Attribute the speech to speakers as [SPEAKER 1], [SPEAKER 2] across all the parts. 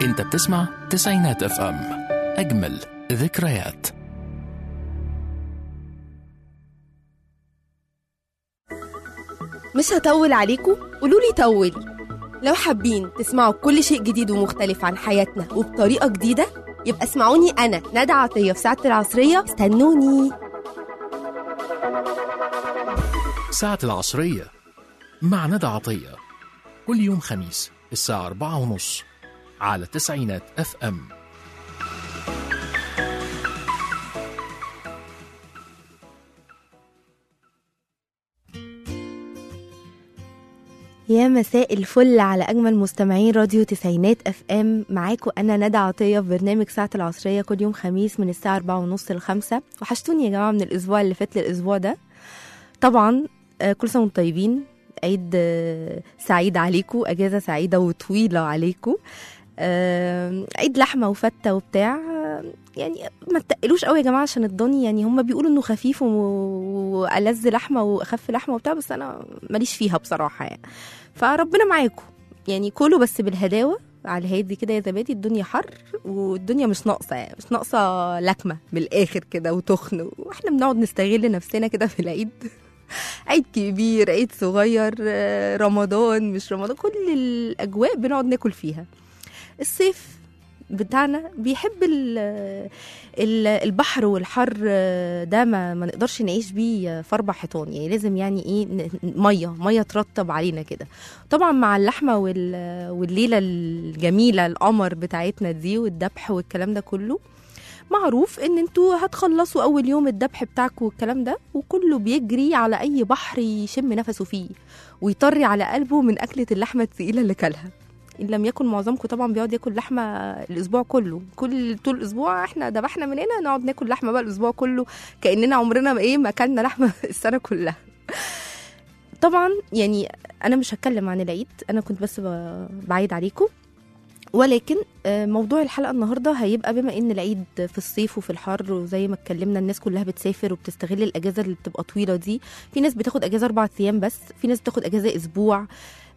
[SPEAKER 1] انت بتسمع تسعينات اف ام اجمل ذكريات
[SPEAKER 2] مش هطول عليكم قولوا لي طولي لو حابين تسمعوا كل شيء جديد ومختلف عن حياتنا وبطريقة جديدة يبقى اسمعوني أنا ندى عطية في ساعة العصرية استنوني
[SPEAKER 1] ساعة العصرية مع ندى عطية كل يوم خميس الساعة أربعة ونص على تسعينات اف ام
[SPEAKER 2] يا مساء الفل على أجمل مستمعين راديو تسعينات اف ام معاكم أنا ندى عطية في برنامج ساعة العصرية كل يوم خميس من الساعة أربعة ونص لخمسة وحشتوني يا جماعة من الأسبوع اللي فات للأسبوع ده طبعا آه، كل سنة وانتم طيبين عيد آه، سعيد عليكم أجازة سعيدة وطويلة عليكم آه، عيد لحمة وفتة وبتاع آه، يعني ما تقلوش قوي يا جماعة عشان الضاني يعني هم بيقولوا انه خفيف و- وألذ لحمة وأخف لحمة وبتاع بس أنا ماليش فيها بصراحة يعني فربنا معاكم يعني كله بس بالهداوة على الهادي كده يا زبادي الدنيا حر والدنيا مش ناقصة يعني مش ناقصة لكمة من الآخر كده وتخن واحنا بنقعد نستغل نفسنا كده في العيد عيد كبير عيد صغير آه، رمضان مش رمضان كل الأجواء بنقعد ناكل فيها الصيف بتاعنا بيحب ال ال البحر والحر آه، ده ما, ما نقدرش نعيش بيه في اربع حيطان يعني لازم يعني ايه ن- ميه ميه ترطب علينا كده طبعا مع اللحمه وال والليله الجميله القمر بتاعتنا دي والذبح والكلام ده كله معروف ان انتوا هتخلصوا اول يوم الذبح بتاعكم والكلام ده وكله بيجري على اي بحر يشم نفسه فيه ويطري على قلبه من اكله اللحمه الثقيله اللي كلها ان لم يكن معظمكم طبعا بيقعد ياكل لحمه الاسبوع كله كل طول الاسبوع احنا ذبحنا من هنا نقعد ناكل لحمه بقى الاسبوع كله كاننا عمرنا ما ايه ما اكلنا لحمه السنه كلها طبعا يعني انا مش هتكلم عن العيد انا كنت بس ب- بعيد عليكم ولكن آه، موضوع الحلقه النهارده هيبقى بما ان العيد في الصيف وفي الحر وزي ما اتكلمنا الناس كلها بتسافر وبتستغل الاجازه اللي بتبقى طويله دي في ناس بتاخد اجازه اربع ايام بس في ناس بتاخد اجازه اسبوع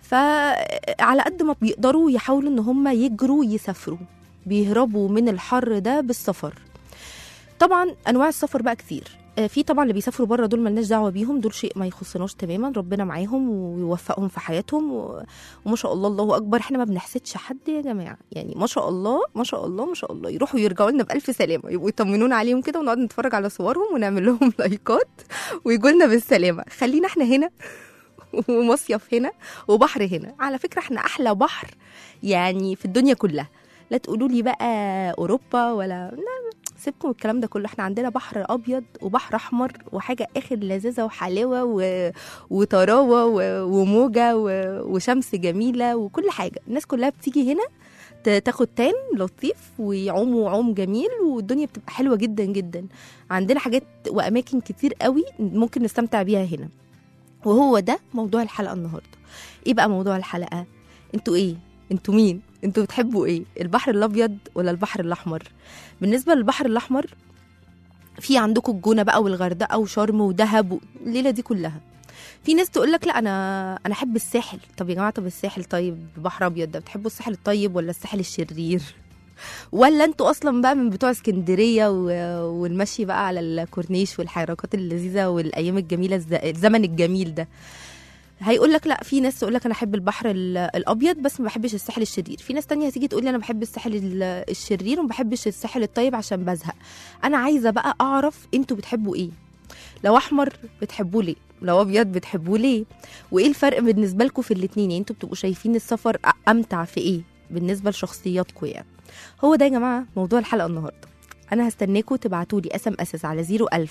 [SPEAKER 2] فعلى قد ما بيقدروا يحاولوا ان هم يجروا يسافروا بيهربوا من الحر ده بالسفر طبعا انواع السفر بقى كتير آه، في طبعا اللي بيسافروا بره دول ملناش دعوه بيهم دول شيء ما يخصناش تماما ربنا معاهم ويوفقهم في حياتهم و... وما شاء الله الله اكبر احنا ما بنحسدش حد يا جماعه يعني ما شاء الله ما شاء الله ما شاء الله يروحوا يرجعوا لنا بالف سلامه يبقوا يطمنونا عليهم كده ونقعد نتفرج على صورهم ونعمل لهم لايكات ويجوا لنا بالسلامه خلينا احنا هنا ومصيف هنا وبحر هنا على فكره احنا احلى بحر يعني في الدنيا كلها لا تقولوا لي بقى اوروبا ولا لا سيبكم من الكلام ده كله احنا عندنا بحر ابيض وبحر احمر وحاجه اخر لذاذه وحلاوه و... وطراوه و... وموجه و... وشمس جميله وكل حاجه الناس كلها بتيجي هنا ت- تاخد تان لطيف ويعوموا عوم جميل والدنيا بتبقى حلوه جدا جدا عندنا حاجات واماكن كتير قوي ممكن نستمتع بيها هنا وهو ده موضوع الحلقه النهارده ايه بقى موضوع الحلقه انتوا ايه انتوا مين انتوا بتحبوا ايه البحر الابيض ولا البحر الاحمر بالنسبه للبحر الاحمر في عندكم الجونه بقى والغردقه وشرم ودهب الليله دي كلها في ناس تقول لك لا انا انا احب الساحل طب يا جماعه طب الساحل طيب بحر ابيض ده بتحبوا الساحل الطيب ولا الساحل الشرير ولا انتوا اصلا بقى من بتوع اسكندريه و- والمشي بقى على الكورنيش والحركات اللذيذه والايام الجميله الز- الزمن الجميل ده هيقول لك لا في ناس تقول لك انا احب البحر ال- الابيض بس ما بحبش الساحل الشرير في ناس تانية هتيجي تقول لي انا بحب الساحل ال- الشرير وما بحبش الساحل الطيب عشان بزهق انا عايزه بقى اعرف انتوا بتحبوا ايه لو احمر بتحبوه ليه لو ابيض بتحبوه ليه وايه الفرق بالنسبه لكم في الاتنين يعني انتوا بتبقوا شايفين السفر أ- امتع في ايه بالنسبه لشخصياتكم يعني هو ده يا جماعه موضوع الحلقه النهارده انا هستناكم تبعتوا لي اس ام اس على 01000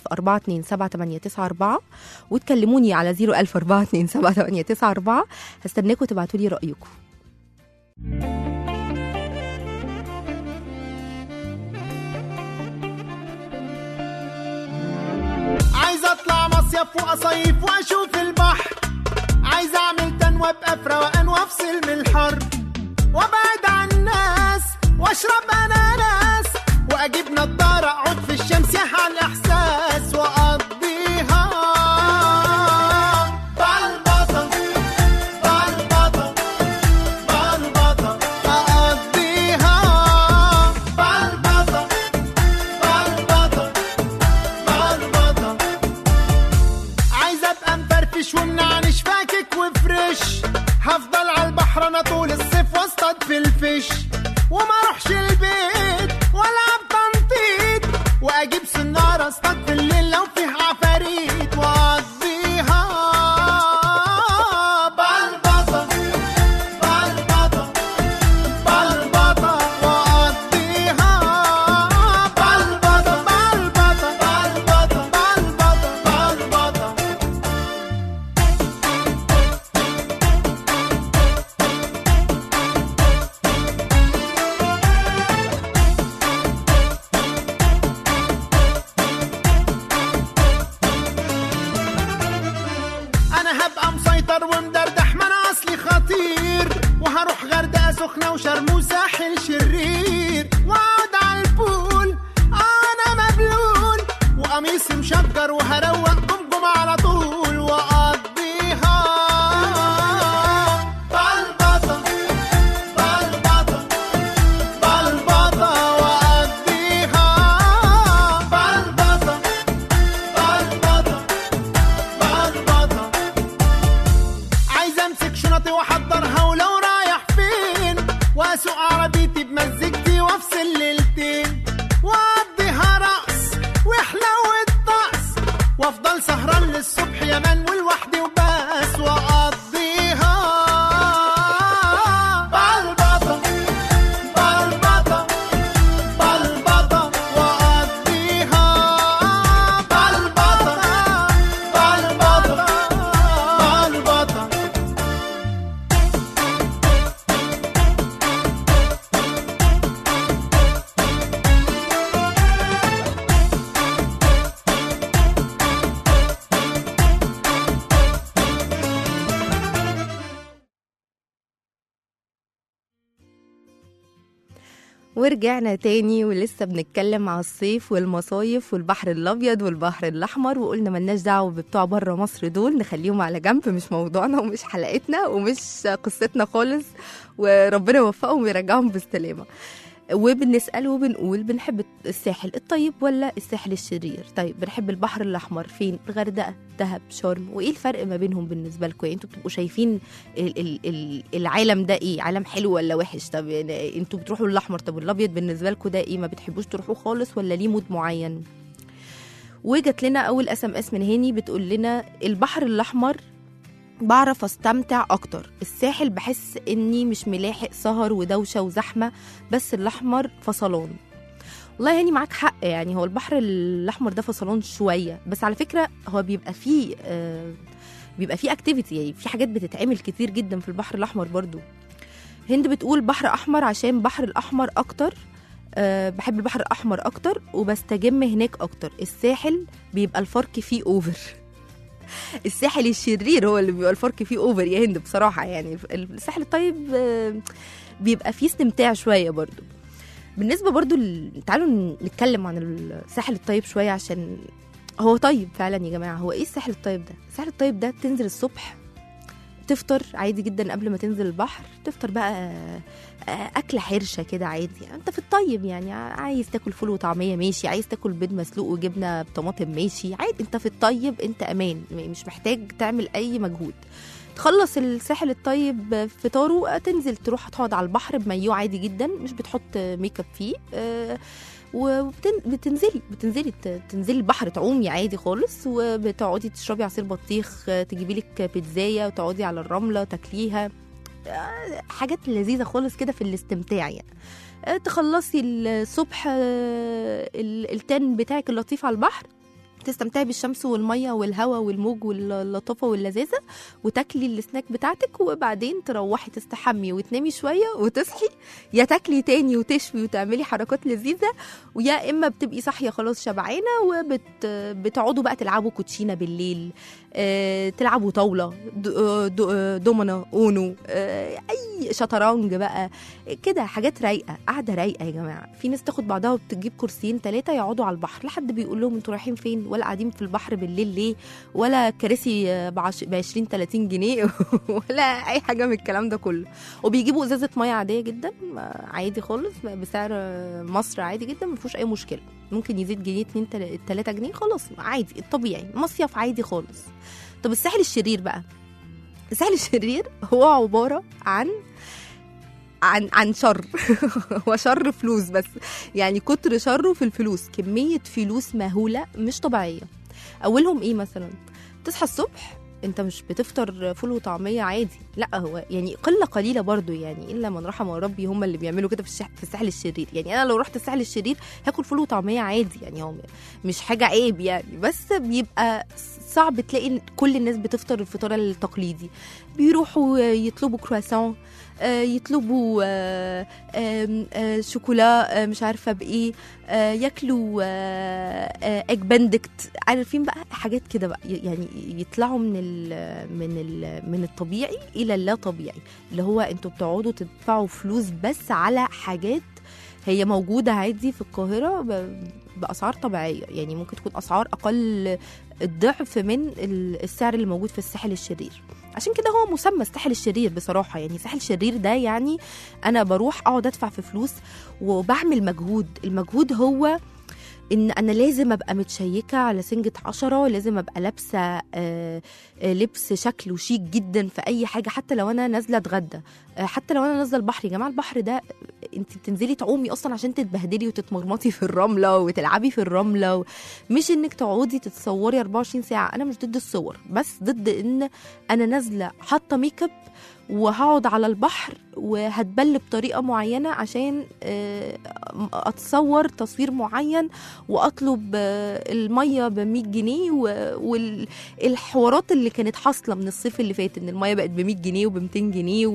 [SPEAKER 2] 427 وتكلموني على 01000 427 هستناكم تبعتوا لي رايكم
[SPEAKER 3] عايز اطلع مصيف واصيف واشوف البحر عايز اعمل تنوى ابقى في روقان وافصل من الحر وابعد عن الناس واشرب اناناس واجيب نضاره اقعد في الشمس يحى الاحساس واقضيها بلبطه بلبطه بلبطه اقضيها فش وما اروحش البيت والعب تنطيط واجيب سنارة اصطاد في الليل لو فيه عفاريت واقضيها بلبطة بلبطة بلبطة واقضيها بلبطة بلبطة بلبطة بلبطة بلبطة انا هبقى مسيطر ومدردح ما انا اصلي خطير وهروح غردقه سخنه وشرم وساحل شرير واقعد على البول انا مبلول وقميصي مشجر وهروق جمجم على طول واقضيها بلبطه بلبطه بلبطه واقضيها بلبطه بلبطه بلبطة عايز امسك شنطي واحضرها ولو رايح فين واسوق عربيتي بمزجتي وافصل ليلتين واقضيها رقص وحلو الطقس وافضل سهران للصبح يا من ولوحدي وبس واقضيها بلبطة بلبطة بلبطة واقضيها بلبطة بلبطة بلبطة
[SPEAKER 2] ورجعنا تاني ولسه بنتكلم على الصيف والمصايف والبحر الابيض والبحر الاحمر وقلنا ملناش دعوه ببتوع بره مصر دول نخليهم على جنب مش موضوعنا ومش حلقتنا ومش قصتنا خالص وربنا يوفقهم ويرجعهم بالسلامه وبنسأل وبنقول بنحب الساحل الطيب ولا الساحل الشرير طيب بنحب البحر الأحمر فين الغردقة دهب شرم وإيه الفرق ما بينهم بالنسبة لكم يعني انتوا بتبقوا شايفين ال- ال- ال- العالم ده إيه عالم حلو ولا وحش طب يعني انتوا بتروحوا الأحمر طب الأبيض بالنسبة لكم ده إيه ما بتحبوش تروحوه خالص ولا ليه مود معين وجت لنا أول اس ام اس من هاني بتقول لنا البحر الأحمر بعرف استمتع اكتر الساحل بحس اني مش ملاحق سهر ودوشه وزحمه بس الاحمر فصلان والله يعني معاك حق يعني هو البحر الاحمر ده فصلان شويه بس على فكره هو بيبقى فيه آه بيبقى فيه اكتيفيتي يعني في حاجات بتتعمل كتير جدا في البحر الاحمر برضو هند بتقول بحر احمر عشان بحر الاحمر اكتر أه بحب البحر الاحمر اكتر وبستجم هناك اكتر الساحل بيبقى الفرق فيه اوفر الساحل الشرير هو اللي بيبقى الفرق فيه اوفر يا هند بصراحه يعني الساحل الطيب آه، بيبقى فيه استمتاع شويه برضو بالنسبه برضو ل... تعالوا نتكلم عن الساحل الطيب شويه عشان هو طيب فعلا يا جماعه هو ايه الساحل الطيب ده الساحل الطيب ده تنزل الصبح تفطر عادي جدا قبل ما تنزل البحر تفطر بقى آه، أكلة حرشة كده عادي يعني أنت في الطيب يعني عايز تاكل فول وطعمية ماشي عايز تاكل بيض مسلوق وجبنة بطماطم ماشي عادي أنت في الطيب أنت أمان م- مش محتاج تعمل أي مجهود تخلص الساحل الطيب فطاره آه، تنزل تروح تقعد على البحر بمايو عادي جدا مش بتحط ميك اب فيه آه، وبتنزلي بتنزلي ت- تنزلي البحر تعومي عادي خالص وبتقعدي تشربي عصير بطيخ آه، تجيبي لك بيتزايه وتقعدي على الرمله تاكليها آه، حاجات لذيذه خالص كده في الاستمتاع يعني آه، تخلصي الصبح آه، ال- التان بتاعك اللطيف على البحر تستمتعي بالشمس والميه والهواء والموج واللطافه واللذاذه وتاكلي السناك بتاعتك وبعدين تروحي تستحمي وتنامي شويه وتصحي يا تاكلي تاني وتشوي وتعملي حركات لذيذه ويا اما بتبقي صاحيه خلاص شبعانه وبتقعدوا بقى تلعبوا كوتشينه بالليل آه، تلعبوا طاوله د- آه، د- آه، دومنا اونو آه، اي شطرنج بقى كده حاجات رايقه قاعده رايقه يا جماعه في ناس تاخد بعضها وبتجيب كرسيين ثلاثه يقعدوا على البحر لا حد بيقول لهم انتوا رايحين فين ولا قاعدين في البحر بالليل ليه ولا كراسي ب 20 30 جنيه ولا اي حاجه من الكلام ده كله وبيجيبوا ازازه ميه عاديه جدا ما- عادي خالص بسعر مصر عادي جدا ما فيهوش اي مشكله ممكن يزيد جنيه 2 3 جنيه خلاص عادي الطبيعي مصيف عادي خالص طب الساحل الشرير بقى الساحل الشرير هو عباره عن عن عن شر هو شر فلوس بس يعني كتر شره في الفلوس كميه فلوس مهوله مش طبيعيه اولهم ايه مثلا تصحى الصبح انت مش بتفطر فول وطعميه عادي لا هو يعني قله قليله برضو يعني الا من رحم ربي هم اللي بيعملوا كده في الشح... في الساحل الشرير يعني انا لو رحت الساحل الشرير هاكل فول وطعميه عادي يعني هو مش حاجه عيب يعني بس بيبقى صعب تلاقي كل الناس بتفطر الفطار التقليدي بيروحوا يطلبوا كرواسون آه، يطلبوا آه، آم، آه، شوكولا آه، مش عارفه بايه آه، ياكلوا اج بندكت عارفين بقى حاجات كده بقى ي- يعني يطلعوا من ال من ال من الطبيعي الى اللا طبيعي اللي هو انتوا بتقعدوا تدفعوا فلوس بس على حاجات هي موجوده عادي في القاهره ب- باسعار طبيعيه يعني ممكن تكون اسعار اقل الضعف من ال- السعر اللي موجود في الساحل الشرير عشان كده هو مسمى الساحل الشرير بصراحه يعني الساحل الشرير ده يعني انا بروح اقعد ادفع في فلوس وبعمل مجهود المجهود هو ان انا لازم ابقى متشيكه على سنجة عشرة لازم ابقى لابسه آه، آه، لبس شكله شيك جدا في اي حاجه حتى لو انا نازله اتغدى آه، حتى لو انا نازله البحر يا جماعه البحر ده انت بتنزلي تعومي اصلا عشان تتبهدلي وتتمرمطي في الرمله وتلعبي في الرمله و... مش انك تقعدي تتصوري 24 ساعه انا مش ضد الصور بس ضد ان انا نازله حاطه ميك اب وهقعد على البحر وهتبل بطريقه معينه عشان آه، اتصور تصوير معين واطلب آه، الميه ب 100 جنيه والحوارات اللي كانت حاصله من الصيف اللي فات ان الميه بقت ب 100 جنيه وب 200 جنيه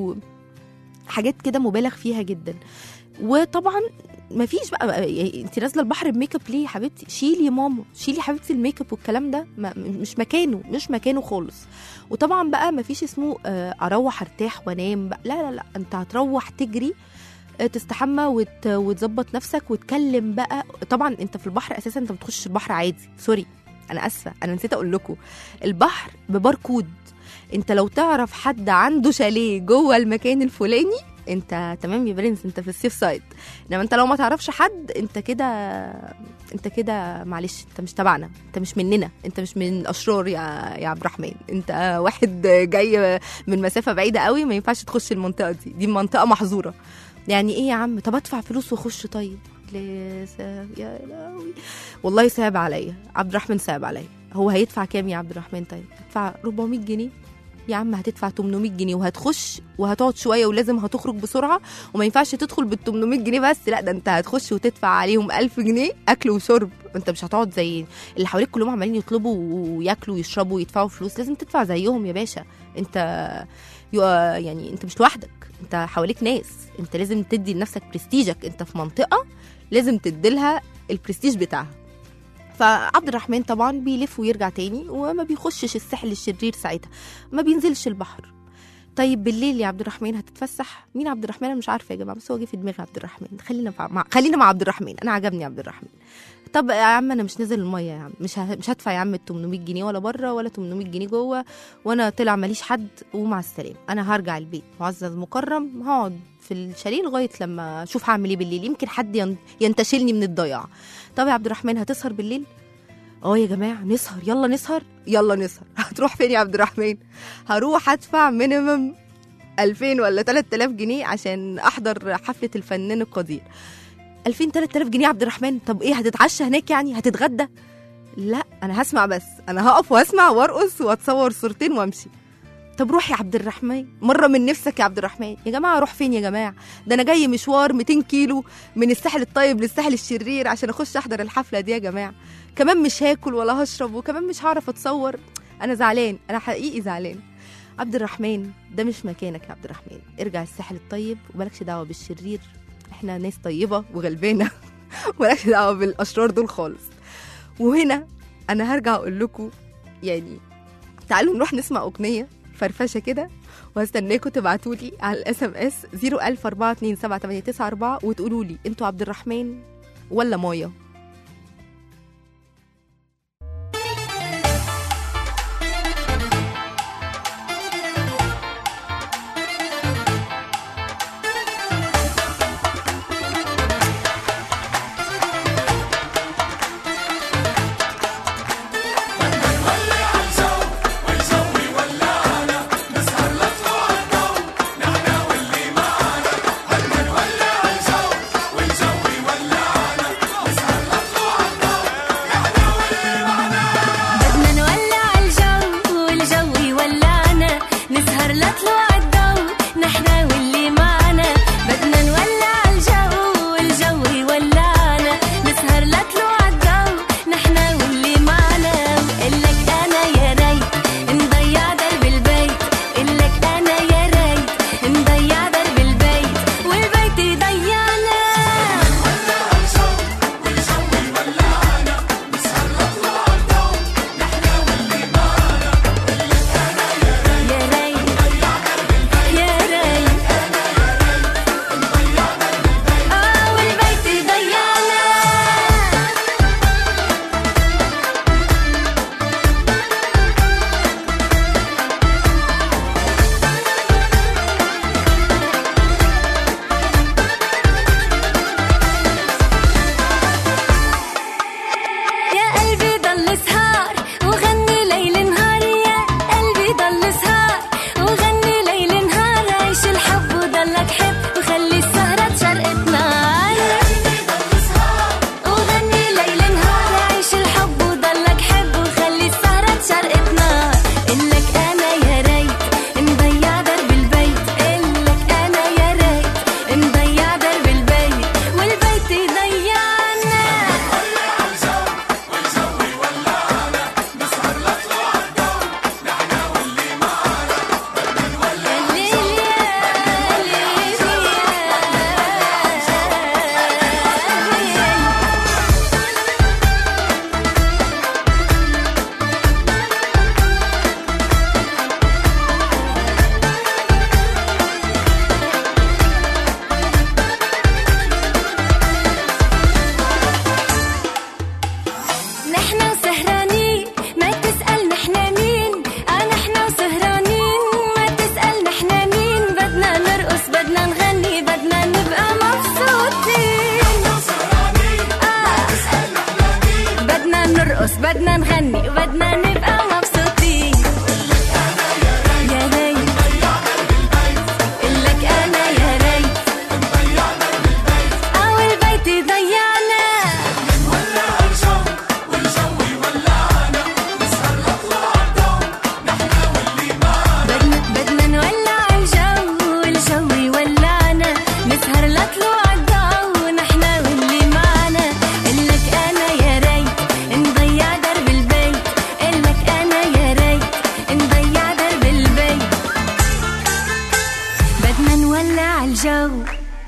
[SPEAKER 2] وحاجات كده مبالغ فيها جدا وطبعا ما فيش بقى يعني انت نازله البحر بميك اب ليه يا حبيبتي شيلي يا ماما شيلي يا حبيبتي الميك اب والكلام ده ما مش مكانه مش مكانه خالص وطبعا بقى ما فيش اسمه آه، اروح ارتاح وانام بقى لا لا لا انت هتروح تجري آه، تستحمى وت... وتظبط نفسك وتكلم بقى طبعا انت في البحر اساسا انت ما بتخش البحر عادي سوري انا اسفه انا نسيت اقول لكم البحر بباركود انت لو تعرف حد عنده شاليه جوه المكان الفلاني انت تمام يا برنس انت في السيف سايد انما انت لو ما تعرفش حد انت كده انت كده معلش انت مش تبعنا انت مش مننا انت مش من الاشرار يا يا عبد الرحمن انت واحد جاي من مسافه بعيده قوي ما ينفعش تخش المنطقه دي دي منطقه محظوره يعني ايه يا عم طب ادفع فلوس واخش طيب ليه ساب يا لهوي والله صعب عليا عبد الرحمن صعب عليا هو هيدفع كام يا عبد الرحمن طيب هتدفع 400 جنيه يا عم هتدفع 800 جنيه وهتخش وهتقعد شويه ولازم هتخرج بسرعه وما ينفعش تدخل بال 800 جنيه بس لا ده انت هتخش وتدفع عليهم 1000 جنيه اكل وشرب انت مش هتقعد زي اللي حواليك كلهم عمالين يطلبوا وياكلوا ويشربوا ويدفعوا فلوس لازم تدفع زيهم يا باشا انت يو- يعني انت مش لوحدك انت حواليك ناس انت لازم تدي لنفسك برستيجك انت في منطقه لازم تديلها البرستيج بتاعها فعبد الرحمن طبعا بيلف ويرجع تاني وما بيخشش الساحل الشرير ساعتها ما بينزلش البحر طيب بالليل يا عبد الرحمن هتتفسح مين عبد الرحمن انا مش عارفه يا جماعه بس هو جه في دماغي عبد الرحمن خلينا مع... خلينا مع عبد الرحمن انا عجبني عبد الرحمن طب يا عم انا مش نازل الميه يا عم مش ه... مش هدفع يا عم ال 800 جنيه ولا بره ولا 800 جنيه جوه وانا طلع ماليش حد ومع السلامه انا هرجع البيت معزز مكرم هقعد في الشاليه لغايه لما اشوف هعمل ايه بالليل يمكن حد ين... ينتشلني من الضياع طب يا عبد الرحمن هتسهر بالليل اه يا جماعه نسهر يلا نسهر يلا نسهر هتروح فين يا عبد الرحمن هروح ادفع مينيمم 2000 ولا 3000 جنيه عشان احضر حفله الفنان القدير 2000 3000 جنيه يا عبد الرحمن طب ايه هتتعشى هناك يعني هتتغدى لا انا هسمع بس انا هقف واسمع وارقص واتصور صورتين وامشي طب روح يا عبد الرحمن مره من نفسك يا عبد الرحمن يا جماعه اروح فين يا جماعه ده انا جاي مشوار 200 كيلو من الساحل الطيب للساحل الشرير عشان اخش احضر الحفله دي يا جماعه كمان مش هاكل ولا هشرب وكمان مش هعرف اتصور انا زعلان انا حقيقي زعلان عبد الرحمن ده مش مكانك يا عبد الرحمن ارجع الساحل الطيب ومالكش دعوه بالشرير احنا ناس طيبه وغلبانه مالكش دعوه بالاشرار دول خالص وهنا انا هرجع اقول لكم يعني تعالوا نروح نسمع اغنيه فرفشه كده وهستناكم تبعتوا لي على الاس ام اس 004278994 وتقولوا لي انتوا عبد الرحمن ولا مايا
[SPEAKER 4] نسهر لطلوع الضوء نحن واللي معنا ولع الجو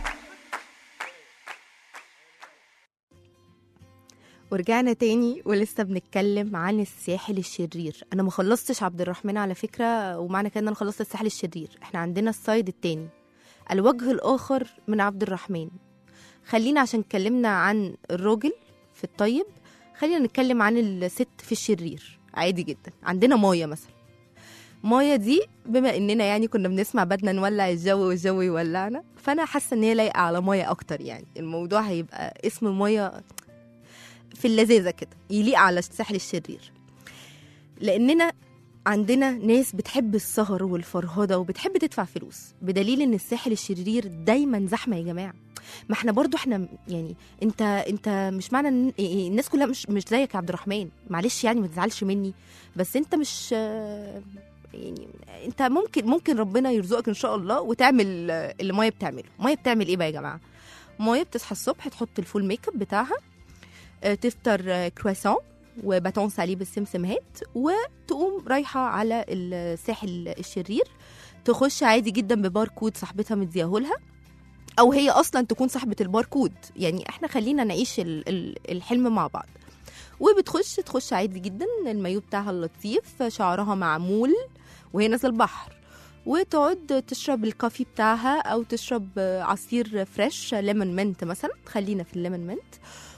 [SPEAKER 2] ورجعنا تاني ولسه بنتكلم عن الساحل الشرير انا ما خلصتش عبد الرحمن على فكره ومعنى كده ان انا خلصت الساحل الشرير احنا عندنا السايد التاني الوجه الاخر من عبد الرحمن خلينا عشان اتكلمنا عن الراجل في الطيب خلينا نتكلم عن الست في الشرير عادي جدا عندنا مايا مثلا مايا دي بما اننا يعني كنا بنسمع بدنا نولع الجو والجو يولعنا فانا حاسه ان هي لايقه على مايا اكتر يعني الموضوع هيبقى اسم مايا في اللذاذه كده يليق على الساحل الشرير لاننا عندنا ناس بتحب السهر والفرهده وبتحب تدفع فلوس بدليل ان الساحل الشرير دايما زحمه يا جماعه ما احنا برضو احنا يعني انت انت مش معنى ان إيه، الناس كلها مش مش زيك يا عبد الرحمن معلش يعني ما تزعلش مني بس انت مش آه، يعني انت ممكن ممكن ربنا يرزقك ان شاء الله وتعمل آه، اللي مايا بتعمله مايا بتعمل ايه بقى يا جماعه مايا بتصحى الصبح تحط الفول ميك اب بتاعها آه، تفطر آه، كرواسون وباتون سالي بالسمسمهات وتقوم رايحه على الساحل الشرير تخش عادي جدا بباركود صاحبتها مدياهولها او هي اصلا تكون صاحبه الباركود يعني احنا خلينا نعيش ال- ال- الحلم مع بعض وبتخش تخش عادي جدا المايو بتاعها اللطيف شعرها معمول وهي نازله البحر وتقعد تشرب الكافي بتاعها او تشرب آه، عصير فريش ليمون منت مثلا خلينا في الليمون منت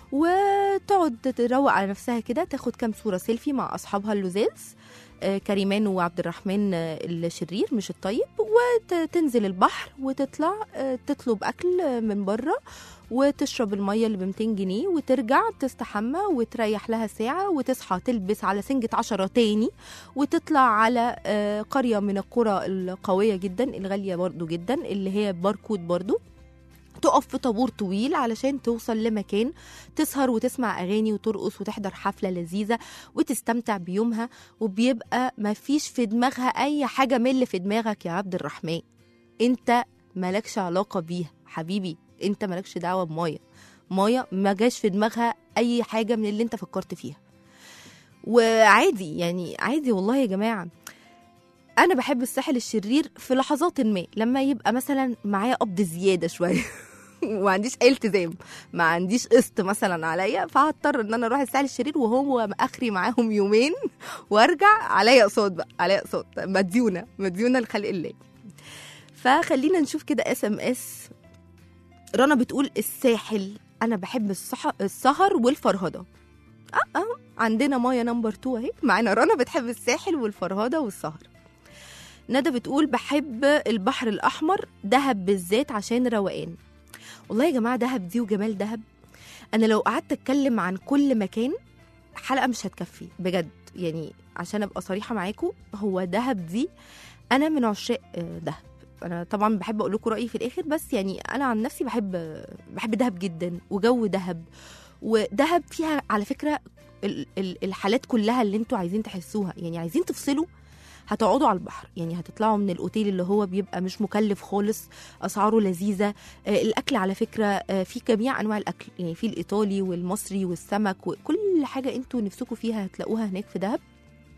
[SPEAKER 2] وتقعد تروق على نفسها كده تاخد كام صوره سيلفي مع اصحابها اللزاز آه، كريمان وعبد الرحمن آه، الشرير مش الطيب وتنزل البحر وتطلع آه، تطلب اكل آه، من بره وتشرب المية اللي ب 200 جنيه وترجع تستحمى وتريح لها ساعة وتصحى تلبس على سنجة عشرة تاني وتطلع على آه، قرية من القرى القوية جدا الغالية برضو جدا اللي هي باركود برضو تقف في طابور طويل علشان توصل لمكان تسهر وتسمع أغاني وترقص وتحضر حفلة لذيذة وتستمتع بيومها وبيبقى ما فيش في دماغها أي حاجة من اللي في دماغك يا عبد الرحمن انت مالكش علاقة بيها حبيبي انت مالكش دعوة بمايا مايا ما جاش في دماغها أي حاجة من اللي انت فكرت فيها وعادي يعني عادي والله يا جماعة انا بحب الساحل الشرير في لحظات ما لما يبقى مثلا معايا قبض زياده شويه وما عنديش اي التزام ما عنديش قسط مثلا عليا فهضطر ان انا اروح الساحل الشرير وهو اخري معاهم يومين وارجع عليا قسط بقى عليا قسط مديونه مديونه لخلق الله فخلينا نشوف كده اس ام اس رنا بتقول الساحل انا بحب الصح... السهر والفرهده اه اه عندنا مايا نمبر 2 اهي معانا رنا بتحب الساحل والفرهده والسهر ندى بتقول بحب البحر الأحمر دهب بالذات عشان روقان والله يا جماعة دهب دي وجمال دهب أنا لو قعدت أتكلم عن كل مكان حلقة مش هتكفي بجد يعني عشان أبقى صريحة معاكم هو دهب دي أنا من عشاق آه، دهب أنا طبعا بحب أقول لكم رأيي في الآخر بس يعني أنا عن نفسي بحب بحب دهب جدا وجو دهب ودهب فيها على فكرة ال- ال- الحالات كلها اللي انتوا عايزين تحسوها يعني عايزين تفصلوا هتقعدوا على البحر يعني هتطلعوا من الاوتيل اللي هو بيبقى مش مكلف خالص اسعاره لذيذه آه الاكل على فكره آه في جميع انواع الاكل يعني في الايطالي والمصري والسمك وكل حاجه انتوا نفسكم فيها هتلاقوها هناك في دهب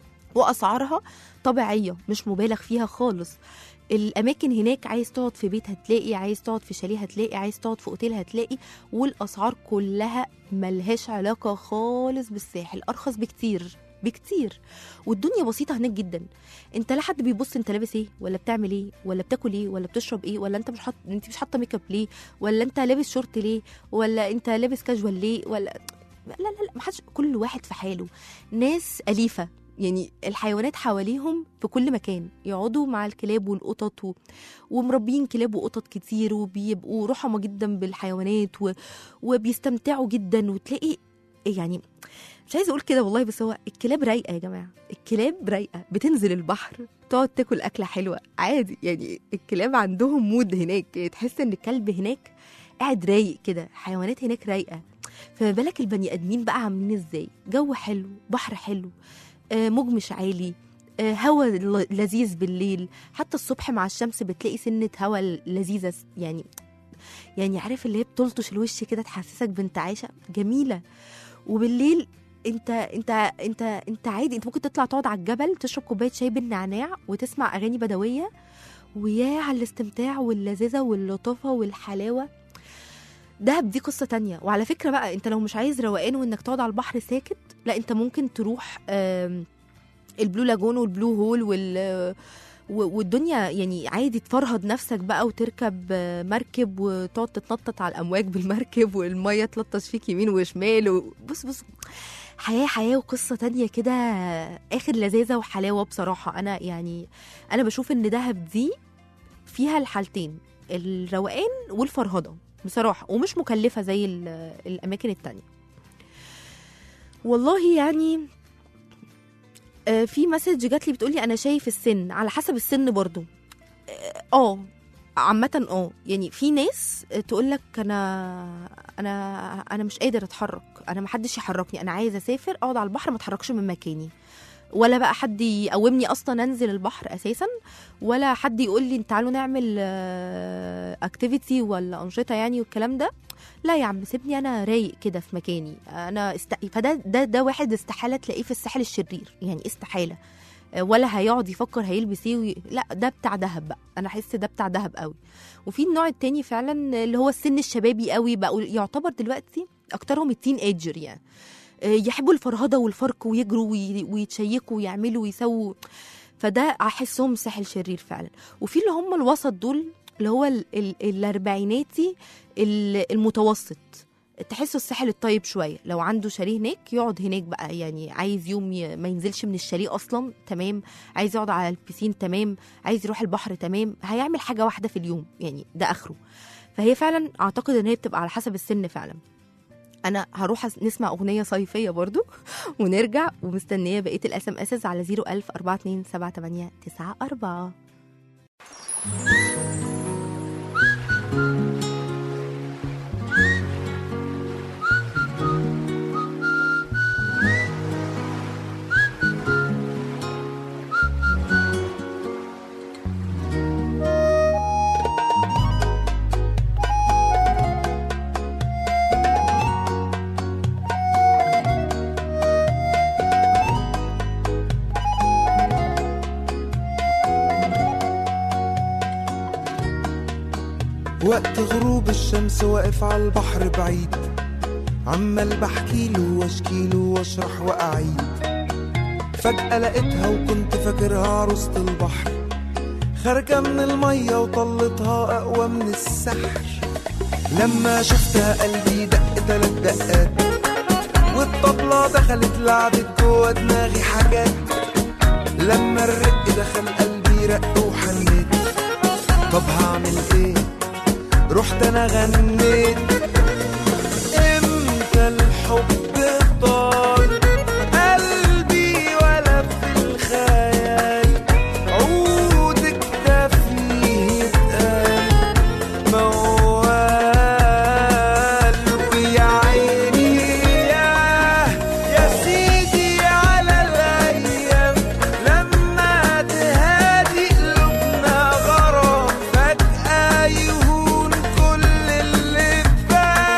[SPEAKER 2] واسعارها طبيعيه مش مبالغ فيها خالص الاماكن هناك عايز تقعد في بيت هتلاقي عايز تقعد في شاليه هتلاقي عايز تقعد في اوتيل هتلاقي والاسعار كلها ملهاش علاقه خالص بالساحل ارخص بكتير بكتير والدنيا بسيطه هناك جدا انت لا حد بيبص انت لابس ايه ولا بتعمل ايه ولا بتاكل ايه ولا بتشرب ايه ولا انت مش حاط انت مش حاطه ميك اب ليه ولا انت لابس شورت ليه ولا انت لابس كاجوال ليه ولا لا لا لا محدش كل واحد في حاله ناس اليفه يعني الحيوانات حواليهم في كل مكان يقعدوا مع الكلاب والقطط و... ومربيين كلاب وقطط كتير وبيبقوا رحمة جدا بالحيوانات و... وبيستمتعوا جدا وتلاقي يعني مش عايزه اقول كده والله بس هو الكلاب رايقه يا جماعه الكلاب رايقه بتنزل البحر تقعد تاكل اكله حلوه عادي يعني الكلاب عندهم مود هناك يعني تحس ان الكلب هناك قاعد رايق كده حيوانات هناك رايقه فما بالك البني ادمين بقى عاملين ازاي جو حلو بحر حلو آه موج مش عالي آه هوا ل- لذيذ بالليل حتى الصبح مع الشمس بتلاقي سنه هوا لذيذه يعني يعني عارف اللي هي بتلطش الوش كده تحسسك بانتعاشه جميله وبالليل انت انت انت انت عادي انت ممكن تطلع تقعد على الجبل تشرب كوبايه شاي بالنعناع وتسمع اغاني بدويه ويا على الاستمتاع واللذاذه واللطافه والحلاوه دهب دي قصه تانية وعلى فكره بقى انت لو مش عايز روقان وانك تقعد على البحر ساكت لا انت ممكن تروح آم، البلو لاجون والبلو هول وال و- والدنيا يعني عادي تفرهد نفسك بقى وتركب آه، مركب وتقعد تتنطط على الامواج بالمركب والميه تلطش فيك يمين وشمال و- بص بص حياه حياه وقصه تانية كده اخر لذاذه وحلاوه بصراحه انا يعني انا بشوف ان دهب دي فيها الحالتين الروقان والفرهده بصراحه ومش مكلفه زي ال- الاماكن التانية والله يعني آه، في مسج جات لي بتقولي انا شايف السن على حسب السن برضو اه آه، عامة اه يعني في ناس تقول لك انا انا انا مش قادر اتحرك انا ما حدش يحركني انا عايزه اسافر اقعد على البحر ما اتحركش من مكاني ولا بقى حد يقومني اصلا انزل البحر اساسا ولا حد يقول لي تعالوا نعمل اكتيفيتي ولا انشطه يعني والكلام ده لا يا عم سيبني انا رايق كده في مكاني انا است... فده ده ده واحد استحاله تلاقيه في الساحل الشرير يعني استحاله آه، ولا هيقعد يفكر هيلبس ايه وي... لا ده بتاع دهب بقى انا احس ده بتاع دهب قوي وفي النوع التاني فعلا اللي هو السن الشبابي قوي بقى يعتبر دلوقتي اكترهم التين ايجر يعني آه، يحبوا الفرهده والفرق ويجروا وي... ويتشيكوا ويعملوا ويسووا فده احسهم ساحل شرير فعلا وفي اللي هم الوسط دول اللي هو ال... ال... الاربعيناتي ال- المتوسط تحسه الساحل الطيب شويه لو عنده شاليه هناك يقعد هناك بقى يعني عايز يوم ي... ما ينزلش من الشاليه اصلا تمام عايز يقعد على البسين تمام عايز يروح البحر تمام هيعمل حاجه واحده في اليوم يعني ده اخره فهي فعلا اعتقد ان هي بتبقى على حسب السن فعلا انا هروح أس- نسمع اغنيه صيفيه برضو ونرجع ومستنيه بقيه الاس ام اس على 01000 42 78 94
[SPEAKER 4] وقت غروب الشمس واقف على البحر بعيد عمال بحكيله واشكيله واشرح واعيد فجأة لقيتها وكنت فاكرها عروسة البحر خارجة من المية وطلتها أقوى من السحر لما شفتها قلبي دق تلات دقات والطبلة دخلت لعبت جوا دماغي حاجات لما الرق دخل قلبي رق وحنيت طب هعمل ايه رحت انا غنيت امتى الحب طال قلبي ولا في الخيال عودك ده فيه اتقال موال ويا عيني ياه يا سيدي على الايام لما تهادي قلوبنا غرام فجأة يهون كل اللي فات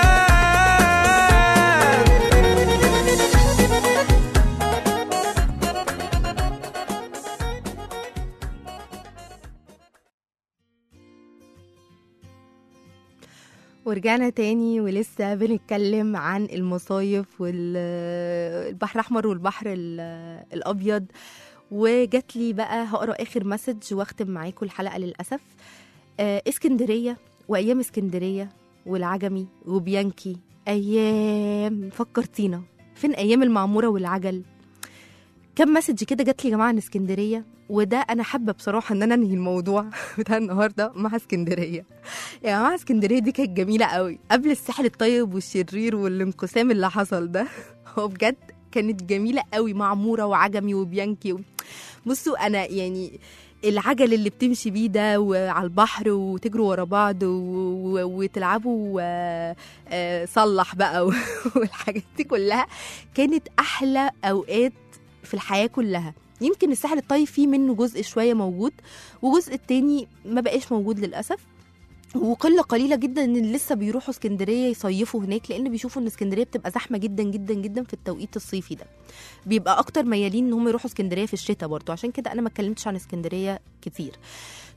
[SPEAKER 2] ورجعنا تاني ولسه بنتكلم عن المصايف والبحر الأحمر والبحر ال- الأبيض وجات لي بقى هقرا آخر مسج واختم معاكم الحلقة للأسف آه، اسكندرية وأيام اسكندرية والعجمي وبيانكي أيام فكرتينا فين أيام المعمورة والعجل كم مسج كده جات لي يا جماعة عن اسكندرية وده أنا حابة بصراحة إن أنا أنهي الموضوع بتاع النهاردة مع اسكندرية يا جماعه اسكندريه دي كانت جميله قوي قبل الساحل الطيب والشرير والانقسام اللي حصل ده هو بجد كانت جميله قوي معموره وعجمي وبيانكي و... بصوا انا يعني العجل اللي بتمشي بيه ده وعلى البحر وتجروا ورا بعض و... و... وتلعبوا آه، آه، صلح بقى و... والحاجات دي كلها كانت احلى اوقات في الحياه كلها يمكن الساحل الطيب فيه منه جزء شويه موجود وجزء التاني ما بقاش موجود للاسف وقله قليله جدا ان اللي لسه بيروحوا اسكندريه يصيفوا هناك لان بيشوفوا ان اسكندريه بتبقى زحمه جدا جدا جدا في التوقيت الصيفي ده بيبقى اكتر ميالين ان هم يروحوا اسكندريه في الشتاء برضو عشان كده انا ما اتكلمتش عن اسكندريه كتير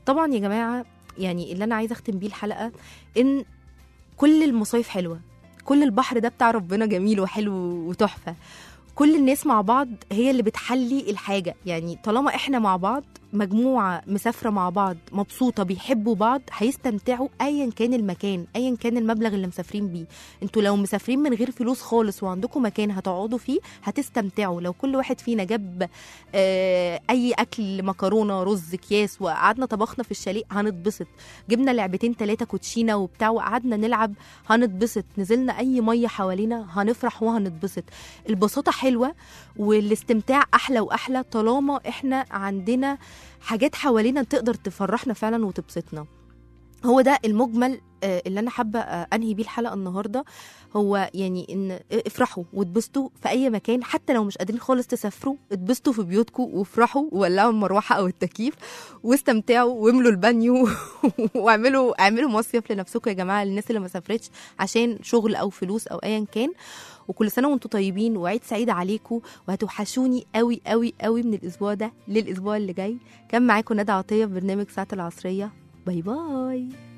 [SPEAKER 2] طبعا يا جماعه يعني اللي انا عايزه اختم بيه الحلقه ان كل المصايف حلوه كل البحر ده بتاع ربنا جميل وحلو وتحفه كل الناس مع بعض هي اللي بتحلي الحاجه يعني طالما احنا مع بعض مجموعه مسافره مع بعض مبسوطه بيحبوا بعض هيستمتعوا ايا كان المكان ايا كان المبلغ اللي مسافرين بيه انتوا لو مسافرين من غير فلوس خالص وعندكم مكان هتقعدوا فيه هتستمتعوا لو كل واحد فينا جاب آه اي اكل مكرونه رز اكياس وقعدنا طبخنا في الشاليه هنتبسط جبنا لعبتين ثلاثه كوتشينه وبتاع وقعدنا نلعب هنتبسط نزلنا اي ميه حوالينا هنفرح وهنتبسط البساطه حلوه والاستمتاع احلى واحلى طالما احنا عندنا حاجات حوالينا تقدر تفرحنا فعلا وتبسطنا هو ده المجمل آه، اللي انا حابه آه، انهي بيه الحلقه النهارده هو يعني ان افرحوا واتبسطوا في اي مكان حتى لو مش قادرين خالص تسافروا اتبسطوا في بيوتكم وافرحوا وولعوا المروحه او التكييف واستمتعوا واملوا البانيو واعملوا اعملوا مصيف لنفسكم يا جماعه للناس اللي ما سافرتش عشان شغل او فلوس او ايا كان وكل سنه وانتم طيبين وعيد سعيد عليكم وهتوحشوني قوي قوي قوي من الاسبوع ده للاسبوع اللي جاي كان معاكم ندى عطيه في برنامج ساعه العصريه باي باي